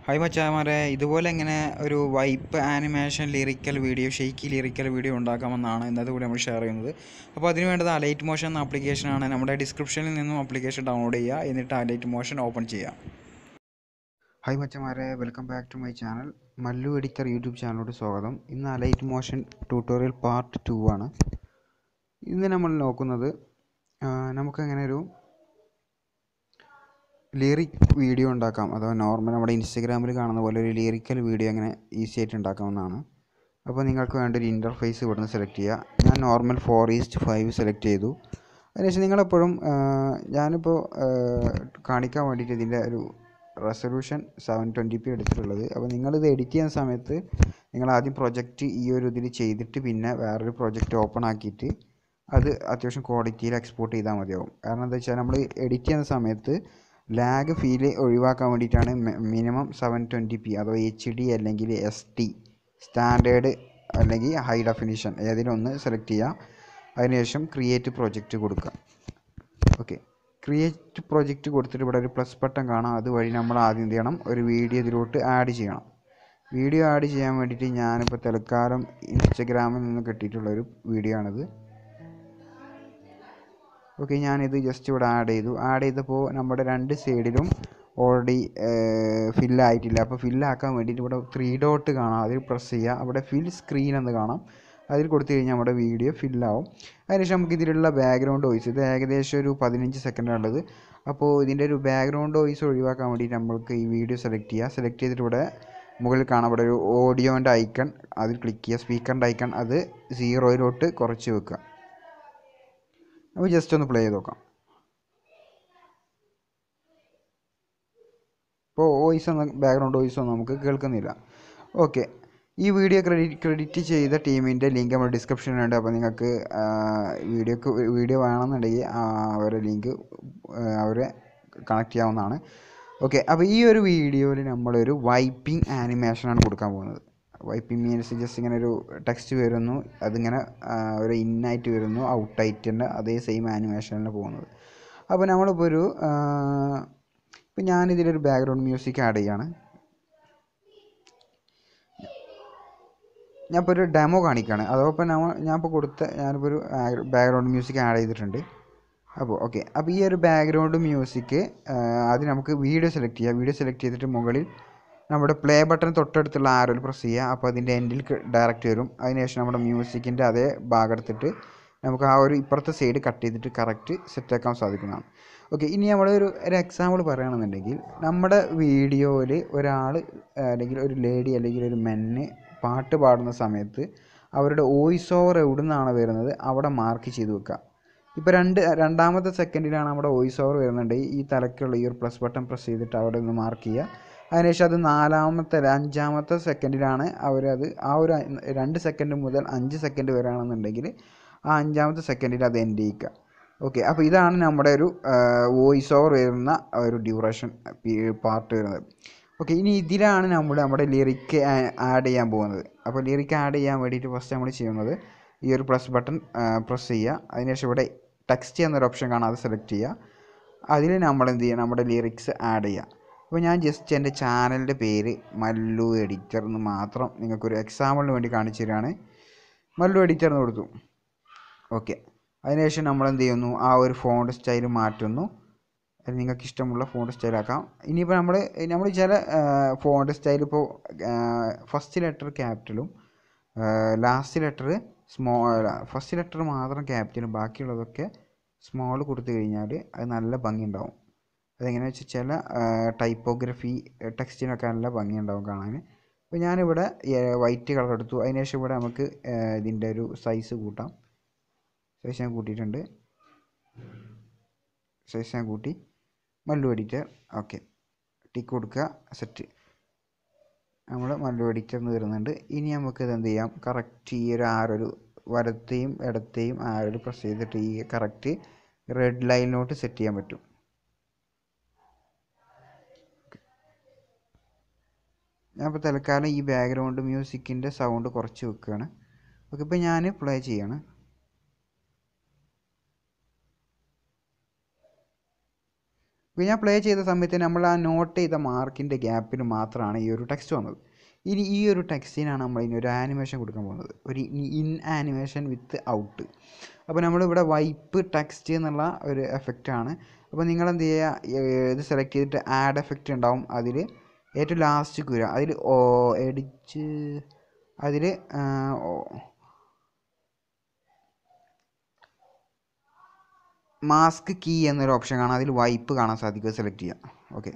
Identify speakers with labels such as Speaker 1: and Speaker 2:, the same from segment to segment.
Speaker 1: hi മച്ചാമാരെ ഇതുപോലെ ഇങ്ങനെ ഒരു wipe animation lyrical video shaky lyrical video ഉണ്ടാക്കാമെന്നാണ് ഇന്നത്തെ കൂടി നമ്മൾ ഷെയർ ചെയ്യുന്നത് അപ്പോൾ അതിന് വേണ്ടത് അലൈറ്റ് മോഷൻ എന്ന ആപ്ലിക്കേഷനാണ് നമ്മുടെ ഡിസ്ക്രിപ്ഷനിൽ നിന്നും ആപ്ലിക്കേഷൻ ഡൗൺലോഡ് ചെയ്യുക എന്നിട്ട് അലൈറ്റ് മോഷൻ ഓപ്പൺ ചെയ്യുക ഹായ് മച്ചമാരെ welcome back to my channel Mallu Editor YouTube ചാനലിലോട്ട് സ്വാഗതം ഇന്ന് Alight Motion tutorial part two ആണ് ഇന്ന് നമ്മൾ നോക്കുന്നത് ആ, നമുക്കങ്ങനെ ഒരു ലിറിക് വീഡിയോ ഉണ്ടാക്കാം അഥവാ നോർമൽ നമ്മുടെ ഇൻസ്റ്റഗ്രാമിൽ കാണുന്ന പോലെ ഒരു ലിറിക്കൽ വീഡിയോ അങ്ങനെ ഈസി ആയിട്ട് ഉണ്ടാക്കാവുന്നതാണ് അപ്പോൾ നിങ്ങൾക്ക് വേണ്ട ഒരു ഇൻ്റർഫേസ് ഇവിടുന്ന് സെലക്ട് ചെയ്യുക ഞാൻ normal four is to five select ചെയ്തു അതിനുശേഷം നിങ്ങളെപ്പോഴും ആ, ഞാനിപ്പോൾ ആ, കാണിക്കാൻ വേണ്ടിയിട്ട് ഇതിൻ്റെ ഒരു റെസൊല്യൂഷൻ സെവൻ ട്വൻറ്റി പി എടുത്തിട്ടുള്ളത് അപ്പോൾ നിങ്ങളിത് എഡിറ്റ് ചെയ്യുന്ന സമയത്ത് നിങ്ങൾ ആദ്യം പ്രൊജക്റ്റ് ഈ ഒരു ഇതിൽ ചെയ്തിട്ട് പിന്നെ വേറൊരു പ്രൊജക്റ്റ് ഓപ്പൺ ആക്കിയിട്ട് അത് അത്യാവശ്യം ക്വാളിറ്റിയിൽ എക്സ്പോർട്ട് ചെയ്താൽ മതിയാവും കാരണം എന്താ വെച്ചാൽ നമ്മൾ എഡിറ്റ് ചെയ്യുന്ന സമയത്ത് ലാഗ് ഫീൽ ഒഴിവാക്കാൻ വേണ്ടിയിട്ടാണ് മിനിമം സെവൻ ട്വൻറ്റി പി അഥവാ എച്ച് ഡി അല്ലെങ്കിൽ എസ് ടി സ്റ്റാൻഡേർഡ് അല്ലെങ്കിൽ ഹൈ ഡെഫിനിഷൻ ഏതെങ്കിലും ഒന്ന് സെലക്ട് ചെയ്യുക അതിനുശേഷം ക്രിയേറ്റ് പ്രൊജക്റ്റ് കൊടുക്കുക ഓക്കെ ക്രിയേറ്റ് പ്രൊജക്റ്റ് കൊടുത്തിട്ട് ഇവിടെ ഒരു പ്ലസ് ബട്ടൺ കാണാം അതുവഴി നമ്മൾ ആദ്യം എന്ത് ചെയ്യണം ഒരു വീഡിയോ ഇതിലോട്ട് ആഡ് ചെയ്യണം വീഡിയോ ആഡ് ചെയ്യാൻ വേണ്ടിയിട്ട് ഞാനിപ്പോൾ തൽക്കാലം ഇൻസ്റ്റഗ്രാമിൽ നിന്ന് കിട്ടിയിട്ടുള്ള ഒരു വീഡിയോ ആണിത് ഓക്കെ ഞാനിത് ജസ്റ്റ് ഇവിടെ ആഡ് ചെയ്തു ആഡ് ചെയ്തപ്പോൾ നമ്മുടെ രണ്ട് സൈഡിലും ഓൾറെഡി ഫില്ലായിട്ടില്ല അപ്പോൾ ഫില്ലാക്കാൻ വേണ്ടിയിട്ട് ഇവിടെ ത്രീ ഡോട്ട് കാണാം അതിൽ പ്രസ് ചെയ്യുക അവിടെ ഫിൽ സ്ക്രീൻ എന്ന് കാണാം അതിൽ കൊടുത്തു കഴിഞ്ഞാൽ നമ്മുടെ വീഡിയോ ഫില്ലാവും അതിനുശേഷം നമുക്ക് ഇതിലുള്ള ബാക്ക്ഗ്രൗണ്ട് വോയിസ് ഇത് ഏകദേശം ഒരു പതിനഞ്ച് സെക്കൻഡാണുള്ളത് അപ്പോൾ ഇതിൻ്റെ ഒരു ബാക്ക്ഗ്രൗണ്ട് വോയിസ് ഒഴിവാക്കാൻ വേണ്ടിയിട്ട് നമ്മൾക്ക് ഈ വീഡിയോ സെലക്ട് ചെയ്യുക സെലക്ട് ചെയ്തിട്ട് ഇവിടെ മുകളിൽ കാണാം ഇവിടെ ഒരു ഓഡിയോൻ്റെ ഐക്കൺ അതിൽ ക്ലിക്ക് ചെയ്യുക സ്പീക്കറിൻ്റെ ഐക്കൺ അത് സീറോയിലോട്ട് കുറച്ച് വെക്കുക നമുക്ക് ജസ്റ്റ് ഒന്ന് പ്ലേ ചെയ്ത് നോക്കാം ഇപ്പോൾ വോയിസ് ഒന്നും ബാക്ക്ഗ്രൗണ്ട് വോയിസ് ഒന്നും നമുക്ക് കേൾക്കുന്നില്ല ഓക്കെ ഈ വീഡിയോ ക്രെഡിറ്റ് ക്രെഡിറ്റ് ചെയ്ത ടീമിൻ്റെ ലിങ്ക് നമ്മുടെ ഡിസ്ക്രിപ്ഷനിലുണ്ട് അപ്പോൾ നിങ്ങൾക്ക് വീഡിയോക്ക് വീഡിയോ വേണമെന്നുണ്ടെങ്കിൽ ആ, അവരെ ലിങ്ക് അവരെ കണക്ട് ചെയ്യാവുന്നതാണ് ഓക്കെ അപ്പോൾ ഈ ഒരു വീഡിയോയിൽ നമ്മളൊരു വൈപ്പിംഗ് ആനിമേഷനാണ് കൊടുക്കാൻ പോകുന്നത് വൈപ്പിംഗ് മീൻസ് ജസ്റ്റ് ഇങ്ങനെ ഒരു ടെക്സ്റ്റ് വരുന്നു അതിങ്ങനെ ആ, ഒരു ഇന്നായിട്ട് വരുന്നു ഔട്ടായിട്ട് അതേ സെയിം ആനിമേഷനിലാണ് പോകുന്നത് അപ്പോൾ നമ്മളിപ്പോൾ ഒരു ഇപ്പോൾ ഞാനിതിലൊരു ബാക്ക്ഗ്രൗണ്ട് മ്യൂസിക് ആഡ് ചെയ്യാണ് ഞാനിപ്പോൾ ഒരു ഡെമോ കാണിക്കുകയാണ് അതോടൊപ്പം നമ്മൾ ഞാനിപ്പോൾ കൊടുത്ത ഞാനിപ്പോൾ ഒരു ബാക്ക്ഗ്രൗണ്ട് മ്യൂസിക് ആഡ് ചെയ്തിട്ടുണ്ട് അപ്പോൾ ഓക്കെ അപ്പോൾ ഈ ഒരു ബാക്ക്ഗ്രൗണ്ട് മ്യൂസിക് അത് നമുക്ക് വീഡിയോ സെലക്ട് ചെയ്യാം വീഡിയോ സെലക്ട് ചെയ്തിട്ട് മുകളിൽ നമ്മുടെ പ്ലേ ബട്ടൺ തൊട്ടടുത്തുള്ള ആരോയിൽ പ്രസ് ചെയ്യുക അപ്പോൾ അതിൻ്റെ എൻഡിൽ ഡയറക്റ്റ് വരും അതിനുശേഷം നമ്മുടെ മ്യൂസിക്കിൻ്റെ അതേ ഭാഗം എടുത്തിട്ട് നമുക്ക് ആ ഒരു ഇപ്പുറത്തെ സൈഡ് കട്ട് ചെയ്തിട്ട് കറക്റ്റ് സെറ്റാക്കാൻ സാധിക്കുന്നതാണ് ഓക്കെ ഇനി നമ്മൾ ഒരു ഒരു എക്സാമ്പിൾ പറയുകയാണെന്നുണ്ടെങ്കിൽ നമ്മുടെ വീഡിയോയിൽ ഒരാൾ അല്ലെങ്കിൽ ഒരു ലേഡി അല്ലെങ്കിൽ ഒരു മെന്ന് പാട്ട് പാടുന്ന സമയത്ത് അവരുടെ വോയിസ് ഓവർ എവിടെ നിന്നാണ് വരുന്നത് അവിടെ മാർക്ക് ചെയ്ത് വെക്കുക ഇപ്പോൾ രണ്ട് രണ്ടാമത്തെ സെക്കൻഡിലാണ് നമ്മുടെ വോയിസ് ഓവർ വരുന്നുണ്ട് ഈ തലക്കുള്ള ഈ ഒരു പ്ലസ് ബട്ടൺ പ്രസ് ചെയ്തിട്ട് അവിടെ ഒന്ന് മാർക്ക് ചെയ്യുക അതിനുശേഷം അത് നാലാമത്തെ അല്ല അഞ്ചാമത്തെ സെക്കൻഡിലാണ് അവരത് ആ ഒരു അ- രണ്ട് സെക്കൻഡ് മുതൽ അഞ്ച് സെക്കൻഡ് വരെയാണെന്നുണ്ടെങ്കിൽ ആ അഞ്ചാമത്തെ സെക്കൻഡിൽ അത് എൻഡ് ചെയ്യിക്കുക ഓക്കെ അപ്പോൾ ഇതാണ് നമ്മുടെ ഒരു വോയിസ് ഓവർ വരുന്ന ഒരു ഡ്യൂറേഷൻ പാർട്ട് വരുന്നത് ഓക്കെ ഇനി ഇതിലാണ് നമ്മൾ നമ്മുടെ ലിറിക്ക് ആഡ് ചെയ്യാൻ പോകുന്നത് അപ്പോൾ ലിറിക്ക് ആഡ് ചെയ്യാൻ വേണ്ടിയിട്ട് ഫസ്റ്റ് നമ്മൾ ചെയ്യുന്നത് ഈ ഒരു പ്ലസ് ബട്ടൺ പ്രസ് ചെയ്യുക അതിനുശേഷം ഇവിടെ ടെക്സ്റ്റ് എന്നൊരു ഓപ്ഷൻ കാണാം അത് സെലക്ട് ചെയ്യുക അതിൽ നമ്മൾ എന്ത് ചെയ്യുക നമ്മുടെ ലിറിക്സ് ആഡ് ചെയ്യുക അപ്പോൾ ഞാൻ ജസ്റ്റ് എൻ്റെ ചാനലിൻ്റെ പേര് മല്ലു എഡിറ്റർ എന്ന് മാത്രം നിങ്ങൾക്കൊരു എക്സാമ്പിളിന് വേണ്ടി കാണിച്ചു തരികയാണ് മല്ലു എഡിറ്റർ എന്ന് കൊടുത്തു ഓക്കെ അതിനുശേഷം നമ്മൾ എന്ത് ചെയ്യുന്നു ആ ഒരു ഫോണ്ട് സ്റ്റൈൽ മാറ്റുന്നു അത് നിങ്ങൾക്ക് ഇഷ്ടമുള്ള ഫോണ്ട് സ്റ്റൈലാക്കാം ഇനിയിപ്പോൾ നമ്മൾ നമ്മൾ ചില ഫോണ്ട് സ്റ്റൈൽ ഇപ്പോൾ ഫസ്റ്റ് ലെറ്റർ ക്യാപിറ്റലും last letter small first letter മാത്രം ക്യാപിറ്റലും ബാക്കിയുള്ളതൊക്കെ സ്മോൾ കൊടുത്തു കഴിഞ്ഞാൽ അത് നല്ല ഭംഗി ഉണ്ടാവും അതെങ്ങനെയാണെന്ന് വെച്ചാൽ ചില ടൈപ്പോഗ്രഫി ടെക്സ്റ്റിനൊക്കെ നല്ല ഭംഗി ഉണ്ടാവും കാണാൻ അപ്പോൾ ഞാനിവിടെ വൈറ്റ് കളർ എടുത്തു അതിനുശേഷം ഇവിടെ നമുക്ക് ഏഹ്, ഇതിൻ്റെ ഒരു സൈസ് കൂട്ടാം സൈസ് ഞാൻ കൂട്ടിയിട്ടുണ്ട് സൈസ് ഞാൻ കൂട്ടി മല്ലു എഡിറ്റർ ഓക്കെ ടിക്ക് കൊടുക്കുക സെറ്റ് നമ്മൾ മല്ലു എഡിറ്റർ എന്ന് വരുന്നുണ്ട് ഇനി നമുക്ക് ഇത് എന്ത് ചെയ്യാം കറക്റ്റ് ഈ ഒരു ആറൊരു വലത്തെയും ഇടത്തെയും ആറൊരു പ്രസ് ചെയ്തിട്ട് ഈ കറക്റ്റ് റെഡ് ലൈനിലോട്ട് സെറ്റ് ചെയ്യാൻ പറ്റും ഞാൻ ഇപ്പോൾ തൽക്കാലം ഈ ബാക്ക്ഗ്രൗണ്ട് മ്യൂസിക്കിൻ്റെ സൗണ്ട് കുറച്ച് വെക്കുകയാണ് ഓക്കെ ഇപ്പോൾ ഞാൻ പ്ലേ ചെയ്യാണ് അപ്പോൾ ഞാൻ പ്ലേ ചെയ്ത സമയത്ത് നമ്മൾ ആ നോട്ട് ചെയ്ത മാർക്കിൻ്റെ ഗ്യാപ്പിന് മാത്രമാണ് ഈ ഒരു ടെക്സ്റ്റ് വന്നത് ഇനി ഈ ഒരു ടെക്സ്റ്റിനാണ് നമ്മൾ ഇനി ഒരു ആനിമേഷൻ കൊടുക്കാൻ പോകുന്നത് ഒരു ഇൻ ആനിമേഷൻ വിത്ത് ഔട്ട് അപ്പോൾ നമ്മളിവിടെ വൈപ്പ് ടെക്സ്റ്റ് എന്നുള്ള ഒരു എഫക്റ്റാണ് അപ്പോൾ നിങ്ങൾ എന്ത് ചെയ്യുക ഇത് സെലക്ട് ചെയ്തിട്ട് ആഡ് എഫക്റ്റ് ഉണ്ടാവും അതിൽ ഏറ്റവും ലാസ്റ്റ് വരിക അതിൽ ഓ എഡിറ്റ് അതിൽ മാസ്ക് കീ എന്നൊരു ഓപ്ഷൻ കാണാം അതിൽ വൈപ്പ് കാണാൻ സാധിക്കും സെലക്ട് ചെയ്യാം ഓക്കെ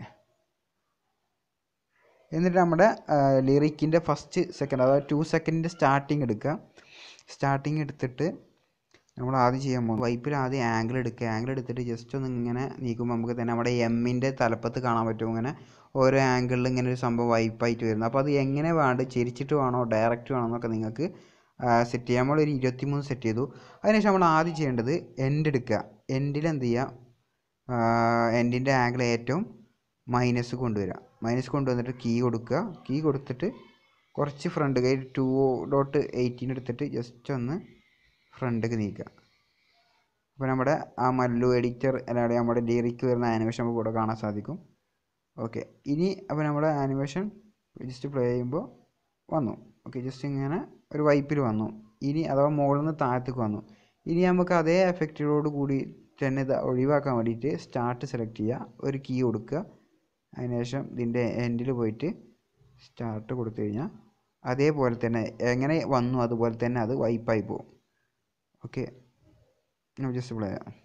Speaker 1: എന്നിട്ട് നമ്മുടെ ലിറിക്കിൻ്റെ ഫസ്റ്റ് സെക്കൻഡ് അതായത് ടു സെക്കൻഡിൻ്റെ സ്റ്റാർട്ടിങ് എടുക്കുക സ്റ്റാർട്ടിങ് എടുത്തിട്ട് നമ്മൾ ആദ്യം ചെയ്യാൻ പോകും വൈപ്പിൽ ആദ്യം ആംഗിൾ എടുക്കുക ആംഗിൾ എടുത്തിട്ട് ജസ്റ്റ് ഒന്ന് ഇങ്ങനെ നീക്കുമ്പോൾ നമുക്ക് തന്നെ നമ്മുടെ എമ്മിൻ്റെ തലപ്പത്ത് കാണാൻ പറ്റും ഇങ്ങനെ ഓരോ ആംഗിളിൽ ഇങ്ങനെ ഒരു സംഭവം വൈപ്പായിട്ട് വരുന്നത് അപ്പോൾ അത് എങ്ങനെ വേണ്ട ചെരിച്ചിട്ട് വേണോ ഡയറക്റ്റ് വേണോ എന്നൊക്കെ നിങ്ങൾക്ക് സെറ്റ് ചെയ്യാം നമ്മളൊരു ഇരുപത്തിമൂന്ന് സെറ്റ് ചെയ്തു അതിനുശേഷം നമ്മൾ ആദ്യം ചെയ്യേണ്ടത് എൻഡ് എടുക്കുക എൻഡിൽ എന്ത് ചെയ്യുക എൻഡിൻ്റെ ആംഗിൾ ഏറ്റവും മൈനസ് കൊണ്ടുവരിക മൈനസ് കൊണ്ടുവന്നിട്ട് കീ കൊടുക്കുക കീ കൊടുത്തിട്ട് കുറച്ച് ഫ്രണ്ട് കൈ ടു ഡോട്ട് എയ്റ്റീൻ എടുത്തിട്ട് ജസ്റ്റ് ഒന്ന് ഫ്രണ്ടിലേക്ക് നീക്കുക അപ്പോൾ നമ്മുടെ ആ മല്ലു എഡിറ്റർ അല്ലാതെ നമ്മുടെ ലിറിക്ക് വരുന്ന ആനിമേഷൻ നമുക്ക് ഇവിടെ കാണാൻ സാധിക്കും ഓക്കെ ഇനി അപ്പോൾ നമ്മുടെ ആനിമേഷൻ ജസ്റ്റ് പ്ലേ ചെയ്യുമ്പോൾ വന്നു ഓക്കെ ജസ്റ്റ് ഇങ്ങനെ ഒരു വൈപ്പിൽ വന്നു ഇനി അഥവാ മുകളിൽ നിന്ന് താഴത്തേക്ക് വന്നു ഇനി നമുക്ക് അതേ എഫക്റ്റിനോട് കൂടി തന്നെ ഇത് ഒഴിവാക്കാൻ വേണ്ടിയിട്ട് സ്റ്റാർട്ട് സെലക്ട് ചെയ്യുക ഒരു കീ കൊടുക്കുക അതിനുശേഷം ഇതിൻ്റെ എൻഡിൽ പോയിട്ട് സ്റ്റാർട്ട് കൊടുത്തു കഴിഞ്ഞാൽ അതേപോലെ തന്നെ എങ്ങനെ വന്നു അതുപോലെ തന്നെ അത് വൈപ്പായി പോകും ഓക്കെ ജസ്റ്റ് പ്ലേ ചെയ്യാം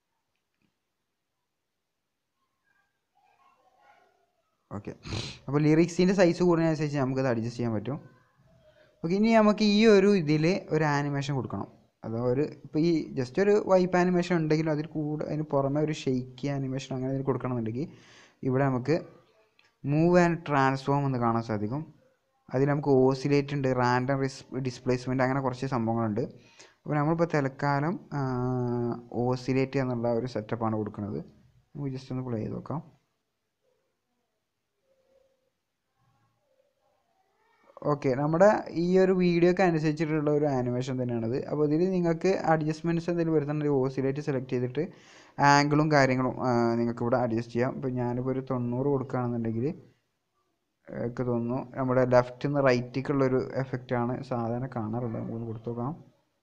Speaker 1: ഓക്കെ അപ്പോൾ ലിറിക്സിൻ്റെ സൈസ് കൂടുന്നതിനനുസരിച്ച് നമുക്കത് അഡ്ജസ്റ്റ് ചെയ്യാൻ പറ്റും ഓക്കെ ഇനി നമുക്ക് ഈ ഒരു ഇതിൽ ഒരു ആനിമേഷൻ കൊടുക്കണം അതോ ഒരു ഇപ്പോൾ ഈ ജസ്റ്റ് ഒരു വൈപ്പ് ആനിമേഷൻ ഉണ്ടെങ്കിലും അതിൽ കൂടെ അതിന് പുറമെ ഒരു ഷെയ്ക്കി ആനിമേഷൻ അങ്ങനെ അതിൽ കൊടുക്കണമെന്നുണ്ടെങ്കിൽ ഇവിടെ നമുക്ക് മൂവ് ആൻഡ് ട്രാൻസ്ഫോം എന്ന് കാണാൻ സാധിക്കും അതിൽ നമുക്ക് ഓസിലേറ്റ് ഉണ്ട് റാൻഡം റിസ് ഡിസ്പ്ലേസ്മെൻറ്റ് അങ്ങനെ കുറച്ച് സംഭവങ്ങളുണ്ട് അപ്പോൾ നമ്മളിപ്പോൾ തൽക്കാലം ഓസിലേറ്റ് എന്നുള്ള ഒരു സെറ്റപ്പാണ് കൊടുക്കുന്നത് നമുക്ക് ജസ്റ്റ് ഒന്ന് പ്ലേ ചെയ്ത് നോക്കാം ഓക്കെ നമ്മുടെ ഈ ഒരു വീഡിയോക്ക് അനുസരിച്ചിട്ടുള്ള ഒരു ആനിമേഷൻ തന്നെയാണിത് അപ്പോൾ ഇതിൽ നിങ്ങൾക്ക് അഡ്ജസ്റ്റ്മെൻറ്റ്സ് എന്തെങ്കിലും വരുന്നുണ്ടെങ്കിൽ ഓസിലേറ്റ് സെലക്ട് ചെയ്തിട്ട് ആംഗിളും കാര്യങ്ങളും നിങ്ങൾക്ക് ഇവിടെ അഡ്ജസ്റ്റ് ചെയ്യാം ഇപ്പോൾ ഞാനിപ്പോൾ ഒരു തൊണ്ണൂറ് കൊടുക്കുകയാണെന്നുണ്ടെങ്കിൽ ഒക്കെ തോന്നുന്നു നമ്മുടെ ലെഫ്റ്റിൽ നിന്ന് റൈറ്റിലേക്കുള്ളൊരു എഫക്റ്റാണ് സാധാരണ കാണാറുള്ളത് നമുക്കൊന്ന് കൊടുത്തു നോക്കാം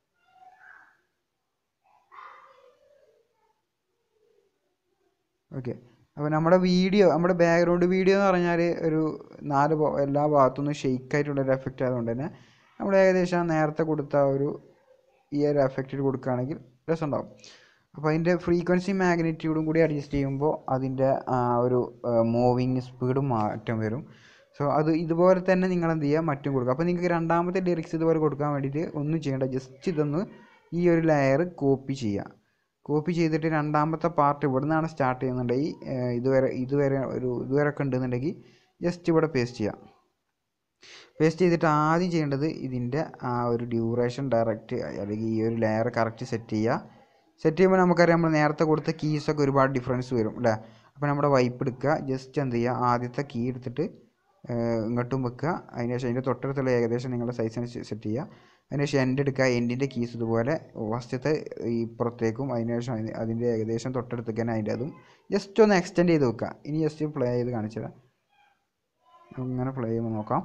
Speaker 1: ഓക്കെ അപ്പോൾ നമ്മുടെ വീഡിയോ നമ്മുടെ ബാക്ക്ഗ്രൗണ്ട് വീഡിയോ എന്ന് പറഞ്ഞാൽ ഒരു നാല് എല്ലാ ഭാഗത്തുനിന്നും ഷെയ്ക്ക് ആയിട്ടുള്ള ഒരു എഫക്റ്റ് ആയതുകൊണ്ട് തന്നെ നമ്മൾ ഏകദേശം നേരത്തെ കൊടുത്ത ഒരു ഈ ഒരു എഫക്റ്റിൽ കൊടുക്കുകയാണെങ്കിൽ രസമുണ്ടാവും അപ്പോൾ അതിൻ്റെ ഫ്രീക്വൻസി മാഗ്നിറ്റ്യൂഡും കൂടി അഡ്ജസ്റ്റ് ചെയ്യുമ്പോൾ അതിൻ്റെ ഒരു മൂവിങ് സ്പീഡും മാറ്റം വരും സോ അത് ഇതുപോലെ തന്നെ നിങ്ങൾ എന്ത് ചെയ്യുക മറ്റും കൊടുക്കുക അപ്പോൾ നിങ്ങൾക്ക് രണ്ടാമത്തെ ലിറിക്സ് ഇതുപോലെ കൊടുക്കാൻ വേണ്ടിയിട്ട് ഒന്നും ചെയ്യേണ്ട ജസ്റ്റ് ഇതൊന്ന് ഈ ഒരു ലെയർ കോപ്പി ചെയ്യുക കോപ്പി ചെയ്തിട്ട് രണ്ടാമത്തെ പാർട്ട് ഇവിടെ നിന്നാണ് സ്റ്റാർട്ട് ചെയ്യുന്നുണ്ടെങ്കിൽ ഇതുവരെ ഇതുവരെ ഒരു ഇതുവരെ ഒക്കെ ഉണ്ടെന്നുണ്ടെങ്കിൽ ജസ്റ്റ് ഇവിടെ പേസ്റ്റ് ചെയ്യാം പേസ്റ്റ് ചെയ്തിട്ട് ആദ്യം ചെയ്യേണ്ടത് ഇതിൻ്റെ ആ ഒരു ഡ്യൂറേഷൻ ഡയറക്റ്റ് അല്ലെങ്കിൽ ഈ ഒരു ലെയർ കറക്റ്റ് സെറ്റ് ചെയ്യുക സെറ്റ് ചെയ്യുമ്പോൾ നമുക്കറിയാം നമ്മൾ നേരത്തെ കൊടുത്ത കീസൊക്കെ ഒരുപാട് ഡിഫറൻസ് വരും അല്ലേ അപ്പോൾ നമ്മുടെ വൈപ്പ് എടുക്കുക ജസ്റ്റ് എന്ത് ചെയ്യുക ആദ്യത്തെ കീ എടുത്തിട്ട് ഇങ്ങോട്ടും വെക്കുക അതിന് ശേഷം അതിൻ്റെ തൊട്ടടുത്തുള്ള ഏകദേശം നിങ്ങളുടെ സൈസിന് സെറ്റ് ചെയ്യുക അതിന് ശേഷം എൻഡ് എടുക്കുക എൻഡിൻ്റെ കീസ് ഇതുപോലെ ഫസ്റ്റത്തെ ഇപ്പുറത്തേക്കും അതിന് ശേഷം അതിന് അതിൻ്റെ ഏകദേശം തൊട്ടടുത്തേക്ക് തന്നെ അതിൻ്റെ അതും ജസ്റ്റ് ഒന്ന് എക്സ്റ്റെൻഡ് ചെയ്ത് വെക്കുക ഇനി ജസ്റ്റ് പ്ലേ ചെയ്ത് കാണിച്ചു തരാം അങ്ങനെ പ്ലേ ചെയ്യുമ്പോൾ നോക്കാം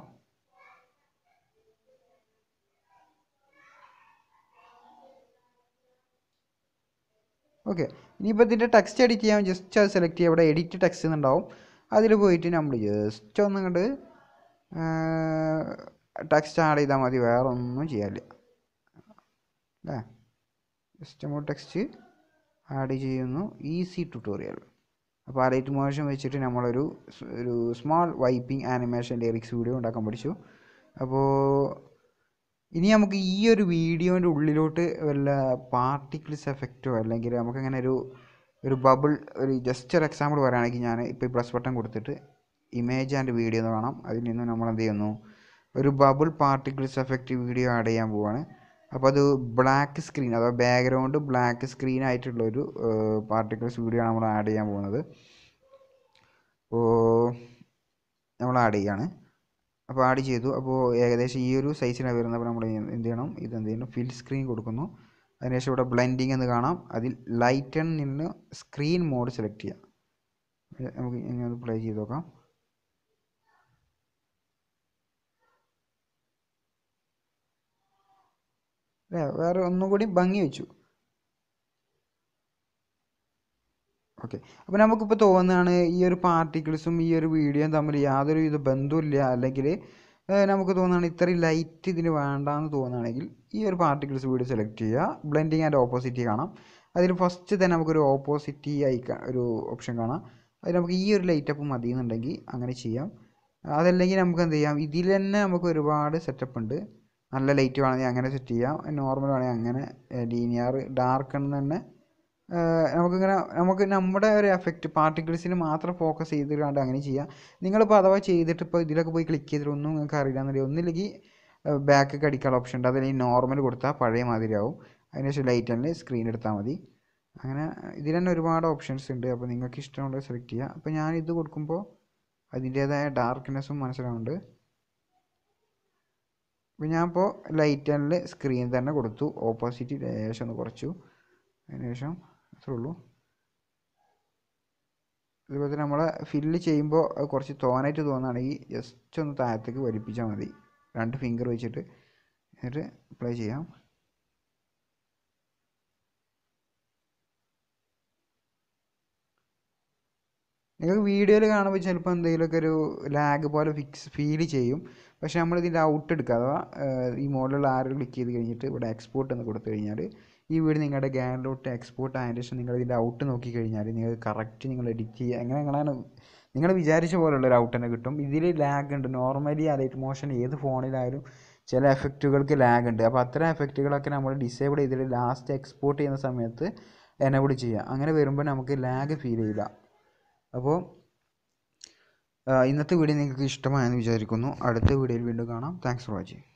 Speaker 1: ഓക്കെ ഇനിയിപ്പോൾ ഇതിൻ്റെ ടെക്സ്റ്റ് എഡിറ്റ് ചെയ്യാൻ ജസ്റ്റ് അത് സെലക്ട് ചെയ്യുക ഇവിടെ എഡിറ്റ് ടെക്സ്റ്റ് എന്നുണ്ടാവും അതിൽ പോയിട്ട് നമ്മൾ ജസ്റ്റ് ഒന്ന് കണ്ട് ടെക്സ്റ്റ് ആഡ് ചെയ്താൽ മതി വേറെ ഒന്നും ചെയ്യാനില്ല അല്ലേ ജസ്റ്റ് നമ്മൾ ടെക്സ്റ്റ് ആഡ് ചെയ്യുന്നു ഈസി ട്യൂട്ടോറിയൽ അപ്പോൾ ആ ലൈറ്റ് മോഷൻ വെച്ചിട്ട് നമ്മളൊരു ഒരു small wiping animation lyrics video ഉണ്ടാക്കാൻ പഠിച്ചു അപ്പോൾ ഇനി നമുക്ക് ഈ ഒരു വീഡിയോൻ്റെ ഉള്ളിലോട്ട് വല്ല പാർട്ടിക്കിൾസ് എഫക്റ്റോ അല്ലെങ്കിൽ നമുക്കങ്ങനെ ഒരു ഒരു ബബിൾ ഒരു ജസ്റ്റ് ഒരു എക്സാമ്പിൾ പറയുകയാണെങ്കിൽ ഞാൻ ഇപ്പോൾ ഈ പ്ലസ് ബട്ടൺ കൊടുത്തിട്ട് ഇമേജ് ആൻഡ് വീഡിയോ എന്ന് കാണാം അതിൽ നിന്ന് നമ്മൾ എന്ത് ചെയ്യുന്നു ഒരു bubble particles effect video add ചെയ്യാൻ പോവാണ് അപ്പോൾ അത് ബ്ലാക്ക് സ്ക്രീൻ അഥവാ ബാക്ക്ഗ്രൗണ്ട് ബ്ലാക്ക് സ്ക്രീൻ ആയിട്ടുള്ള ഒരു പാർട്ടിക്കിൾസ് വീഡിയോ ആണ് നമ്മൾ ആഡ് ചെയ്യാൻ പോകുന്നത് അപ്പോൾ നമ്മൾ ആഡ് ചെയ്യാണ് അപ്പോൾ ആഡ് ചെയ്തു അപ്പോൾ ഏകദേശം ഈ ഒരു സൈസിലാണ് വരുന്നത് അപ്പോൾ നമ്മൾ എന്ത് ചെയ്യണം ഇത് എന്ത് ചെയ്യണം ഫിൽ സ്ക്രീൻ കൊടുക്കുന്നു അതിനുശേഷം ഇവിടെ ബ്ലെൻഡിങ് എന്ന് കാണാം അതിൽ ലൈറ്റൺ നിന്ന് സ്ക്രീൻ മോഡ് സെലക്ട് ചെയ്യാം ഇത് നമുക്ക് ഇനി ഒന്ന് പ്ലേ ചെയ്ത് നോക്കാം അല്ലേ വേറെ ഒന്നും കൂടി ഭംഗി വെച്ചു ഓക്കെ അപ്പോൾ നമുക്കിപ്പോൾ തോന്നുകയാണ് ഈ ഒരു പാർട്ടിക്കിൾസും ഈ ഒരു വീഡിയോയും തമ്മിൽ യാതൊരു വിധ ബന്ധമില്ല അല്ലെങ്കിൽ നമുക്ക് തോന്നുകയാണ് ഇത്രയും ലൈറ്റ് ഇതിന് വേണ്ടാന്ന് തോന്നുകയാണെങ്കിൽ ഈ ഒരു പാർട്ടിക്കിൾസ് വീഡിയോ സെലക്ട് ചെയ്യുക ബ്ലെൻഡിങ് ആൻഡ് ഓപ്പോസിറ്റ് കാണാം അതിൽ ഫസ്റ്റ് തന്നെ നമുക്കൊരു ഓപ്പോസിറ്റ് ഐക്ക ഒരു ഓപ്ഷൻ കാണാം അതിൽ നമുക്ക് ഈ ഒരു ലൈറ്റ് അപ്പ് മതി എന്നുണ്ടെങ്കിൽ അങ്ങനെ ചെയ്യാം അതല്ലെങ്കിൽ നമുക്ക് എന്ത് ചെയ്യാം ഇതിൽ തന്നെ നമുക്ക് ഒരുപാട് സെറ്റപ്പ് ഉണ്ട് നല്ല ലൈറ്റ് വേണമെങ്കിൽ അങ്ങനെ സെറ്റ് ചെയ്യാം നോർമൽ വേണമെങ്കിൽ അങ്ങനെ ലീനിയർ ഡാർക്ക് എന്ന് തന്നെ ഏഹ് നമുക്കിങ്ങനെ നമുക്ക് നമ്മുടെ ഒരു എഫക്റ്റ് പാർട്ടിക്കിൾസിന് മാത്രം ഫോക്കസ് ചെയ്തിട്ട് അങ്ങനെ ചെയ്യാം നിങ്ങളിപ്പോൾ അഥവാ ചെയ്തിട്ട് ഇപ്പോൾ ഇതിലൊക്കെ പോയി ക്ലിക്ക് ചെയ്തിട്ട് ഒന്നും നിങ്ങൾക്ക് അറിയില്ല എന്നുണ്ടെങ്കിൽ ഒന്നില്ലെങ്കിൽ ബാക്ക് അടിക്കാനുള്ള ഓപ്ഷൻ ഉണ്ട് അതല്ലെങ്കിൽ നോർമൽ കൊടുത്താൽ പഴയ മാതിരിയാവും അതിനുശേഷം ലൈറ്റ് തന്നെ സ്ക്രീൻ എടുത്താൽ മതി അങ്ങനെ ഇതിൽ തന്നെ ഒരുപാട് ഓപ്ഷൻസ് ഉണ്ട് അപ്പോൾ നിങ്ങൾക്ക് ഇഷ്ടമുള്ളത് സെലക്ട് ചെയ്യുക അപ്പോൾ ഞാൻ ഇത് കൊടുക്കുമ്പോൾ അതിൻ്റേതായ ഡാർക്ക്നെസ്സും മനസ്സിലാവുന്നുണ്ട് അപ്പോൾ ഞാൻ ഇപ്പോൾ ലൈറ്റ് ആൻഡിൽ സ്ക്രീൻ തന്നെ കൊടുത്തു ഓപ്പോസിറ്റ് ലേശം ഒന്ന് കുറച്ചു അതിനുശേഷം അത്രേ ഉള്ളൂ അതുപോലെ തന്നെ നമ്മൾ ഫില്ല് ചെയ്യുമ്പോൾ അത് കുറച്ച് തോനായിട്ട് തോന്നുകയാണെങ്കിൽ ജസ്റ്റ് ഒന്ന് താഴത്തേക്ക് വലിപ്പിച്ചാൽ മതി രണ്ട് ഫിംഗർ വെച്ചിട്ട് എന്നിട്ട് അപ്ലൈ ചെയ്യാം നിങ്ങൾക്ക് വീഡിയോയിൽ കാണുമ്പോൾ ചിലപ്പോൾ എന്തെങ്കിലുമൊക്കെ ഒരു ലാഗ് പോലെ ഫിക്സ് ഫീൽ ചെയ്യും പക്ഷേ നമ്മൾ ഇതിൻ്റെ ഔട്ട് എടുക്കുക അഥവാ ഏഹ്, ഈ മോഡലുള്ള ആരോ ക്ലിക്ക് ചെയ്ത് കഴിഞ്ഞിട്ട് ഇവിടെ എക്സ്പോർട്ട് എന്ന് കൊടുത്തു കഴിഞ്ഞാൽ ഈ വീഡിയോ നിങ്ങളുടെ ഗാലറിലോട്ട് എക്സ്പോർട്ട് ആയതിനു ശേഷം നിങ്ങൾ ഇതിൻ്റെ ഔട്ട് നോക്കി കഴിഞ്ഞാൽ നിങ്ങൾക്ക് കറക്റ്റ് നിങ്ങൾ എഡിറ്റ് ചെയ്യുക എങ്ങനെ നിങ്ങളാണ് നിങ്ങൾ വിചാരിച്ച പോലുള്ള ഒരു ഔട്ട് തന്നെ കിട്ടും ഇതിൽ ലാഗ് ഉണ്ട് നോർമലി ആ ലൈറ്റ് മോഷൻ ഏത് ഫോണിലായാലും ചില എഫക്റ്റുകൾക്ക് ലാഗ് ഉണ്ട് അപ്പോൾ അത്തരം എഫക്റ്റുകളൊക്കെ നമ്മൾ ഡിസേബിൾ ചെയ്തിട്ട് ലാസ്റ്റ് എക്സ്പോർട്ട് ചെയ്യുന്ന സമയത്ത് എനബിൾ ചെയ്യുക അങ്ങനെ വരുമ്പോൾ നമുക്ക് ലാഗ് ഫീൽ ചെയ്യില്ല അപ്പോൾ ഇന്നത്തെ വീഡിയോ നിങ്ങൾക്ക് ഇഷ്ടമായെന്ന് വിചാരിക്കുന്നു അടുത്ത വീഡിയോയിൽ വീണ്ടും കാണാം താങ്ക്സ് ഫോർ വാച്ചിങ്